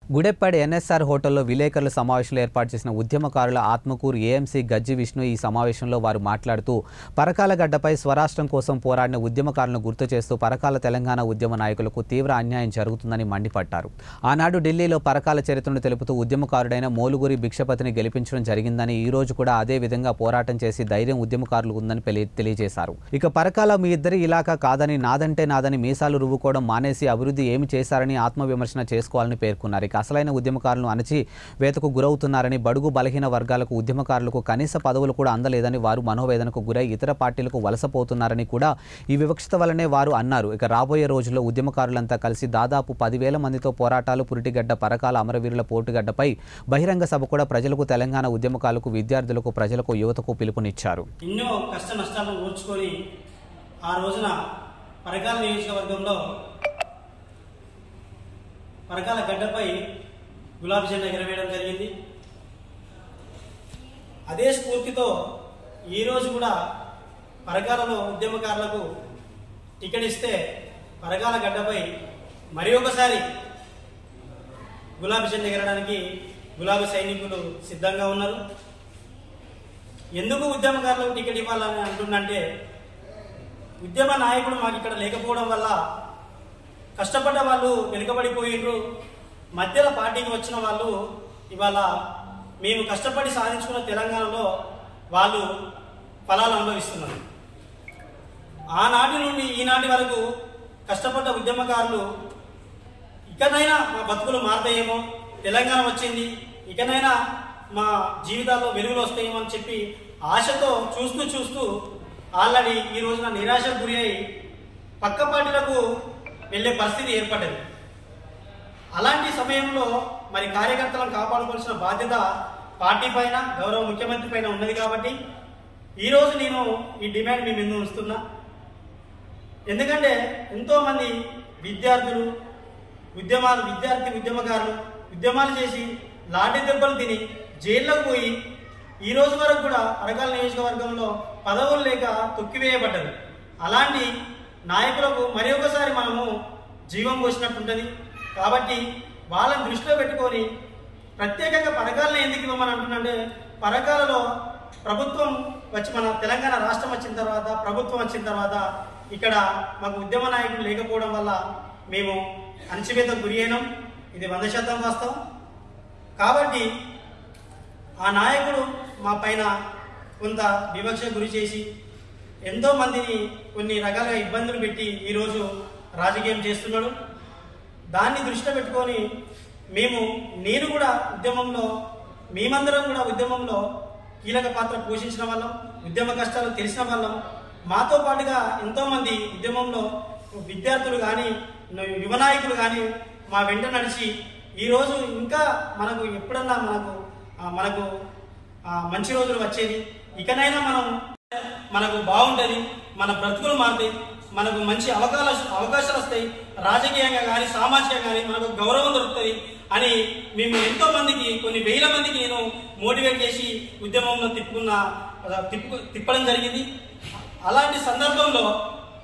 గుడెప్పాడి NSR హోటల్లో విలేకరుల సమావేశంలో ఏర్పాటు చేసిన ఉద్యమకారుల ఆత్మకూరు ఏఎంసీ గజ్జి విష్ణు ఈ సమావేశంలో వారు మాట్లాడుతూ పరకాల గడ్డపై స్వరాష్ట్రం కోసం పోరాడిన ఉద్యమకారులను గుర్తు చేస్తూ పరకాల తెలంగాణ ఉద్యమ నాయకులకు తీవ్ర అన్యాయం జరుగుతుందని మండిపడ్డారు ఆనాడు ఢిల్లీలో పరకాల చరిత్రను తెలుపుతూ ఉద్యమకారుడైన మోలుగురి భిక్షపతిని గెలిపించడం జరిగిందని ఈ రోజు కూడా అదే విధంగా పోరాటం చేసి ధైర్యం ఉద్యమకారులు ఉందని పెలి- తెలియజేశారు ఇక పరకాల మీ ఇద్దరి ఇలాకా కాదని నాదంటే నాదని మీసాలు రువ్వుకోవడం మానేసి అభివృద్ధి ఏమి చేశారని ఆత్మవిమర్శన చేసుకోవాలని పేర్కొన్నారు ఇక అసలైన ఉద్యమకారులను అణచి వేతకు గురవుతున్నారని బడుగు బలహీన వర్గాలకు ఉద్యమకారులకు కనీస పదవులు కూడా అందలేదని వారు మనోవేదనకు గురై ఇతర పార్టీలకు వలసపోతున్నారని కూడా ఈ వివక్షత వల్లనే వారు అన్నారు ఇక రాబోయే రోజుల్లో ఉద్యమకారులంతా కలిసి దాదాపు పదివేల మందితో పోరాటాలు పురిటిగడ్డ పరకాల అమరవీరుల పోటుగడ్డపై బహిరంగ సభ కూడా ప్రజలకు తెలంగాణ ఉద్యమకారులకు విద్యార్థులకు ప్రజలకు యువతకు పిలుపునిచ్చారు ఎన్నో కష్ట నష్టాలను ఓర్చుకొని ఆ రోజున పరకాల నియోజకవర్గంలో పరకాల గడ్డపై గులాబీ జెండా ఎగరవేయడం జరిగింది అదే స్ఫూర్తితో ఈరోజు కూడా పరకాలలో ఉద్యమకారులకు టికెట్ ఇస్తే పరకాల గడ్డపై మరి ఒకసారి గులాబీ జెండా ఎగరడానికి గులాబీ సైనికులు సిద్ధంగా ఉన్నారు ఎందుకు ఉద్యమకారులకు టికెట్ ఇవ్వాలని అంటుందంటే ఉద్యమ నాయకుడు మాకు ఇక్కడ లేకపోవడం వల్ల కష్టపడ్డ వాళ్ళు వెనుకబడిపోయిండ్రు మధ్యలో పార్టీకి వచ్చిన వాళ్ళు ఇవాళ మేము కష్టపడి సాధించుకున్న తెలంగాణలో వాళ్ళు ఫలాలు అనుభవిస్తున్నారు ఆనాటి నుండి ఈనాటి వరకు కష్టపడ్డ ఉద్యమకారులు ఇకనైనా మా బతుకులు మారతాయేమో తెలంగాణ వచ్చింది ఇకనైనా మా జీవితాల్లో వెలుగులు వస్తాయేమో అని చెప్పి ఆశతో చూస్తూ చూస్తూ ఆల్రెడీ ఈ రోజున నిరాశకు గురి అయి పక్క పార్టీలకు వెళ్ళే పరిస్థితి ఏర్పడ్డది అలాంటి సమయంలో మరి కార్యకర్తలను కాపాడుకోవాల్సిన బాధ్యత పార్టీ పైన గౌరవ ముఖ్యమంత్రి పైన ఉన్నది కాబట్టి ఈ రోజు నేను ఈ డిమాండ్ మీ ముందు ఉంచుతున్నా ఎందుకంటే ఎంతో మంది విద్యార్థులు ఉద్యమాలు విద్యార్థి ఉద్యమకారులు ఉద్యమాలు చేసి లాఠీ దెబ్బలు తిని జైల్లోకి పోయి ఈ రోజు వరకు కూడా అరకాల నియోజకవర్గంలో పదవులు లేక తొక్కివేయబడ్డది అలాంటి నాయకులకు మరి ఒకసారి మనము జీవం పోసినట్టుంటది కాబట్టి వాళ్ళని దృష్టిలో పెట్టుకొని ప్రత్యేకంగా పరకాలను ఎందుకు ఇవ్వమని అంటున్నంటే పరకాలలో ప్రభుత్వం వచ్చి మన తెలంగాణ రాష్ట్రం వచ్చిన తర్వాత ప్రభుత్వం వచ్చిన తర్వాత ఇక్కడ మాకు ఉద్యమ నాయకులు లేకపోవడం వల్ల మేము అణచివేతకు గురి అయినాం ఇది వంద శాతం వాస్తవం కాబట్టి ఆ నాయకుడు మా పైన కొంత వివక్ష గురి చేసి ఎంతో మందిని కొన్ని రకాలుగా ఇబ్బందులు పెట్టి ఈరోజు రాజకీయం చేస్తున్నాడు దాన్ని దృష్టిలో పెట్టుకొని మేము నేను కూడా ఉద్యమంలో మేమందరం కూడా ఉద్యమంలో కీలక పాత్ర పోషించిన వాళ్ళం ఉద్యమ కష్టాలు తెలిసిన వాళ్ళం మాతో పాటుగా ఎంతో మంది ఉద్యమంలో విద్యార్థులు కానీ యువ నాయకులు కానీ మా వెంట నడిచి ఈరోజు ఇంకా మనకు ఎప్పుడన్నా మనకు ఆ, మనకు ఆ, మంచి రోజులు వచ్చేది ఇకనైనా మనం మనకు బాగుంటుంది మన బ్రతుకులు మారుతాయి మనకు మంచి అవకాశ అవకాశాలు వస్తాయి రాజకీయంగా కానీ సామాజికంగా కానీ మనకు గౌరవం దొరుకుతుంది అని మేము ఎంతో మందికి కొన్ని వేల మందికి నేను మోటివేట్ చేసి ఉద్యమంలో తిప్పుకున్న తిప్పు తిప్పడం జరిగింది అలాంటి సందర్భంలో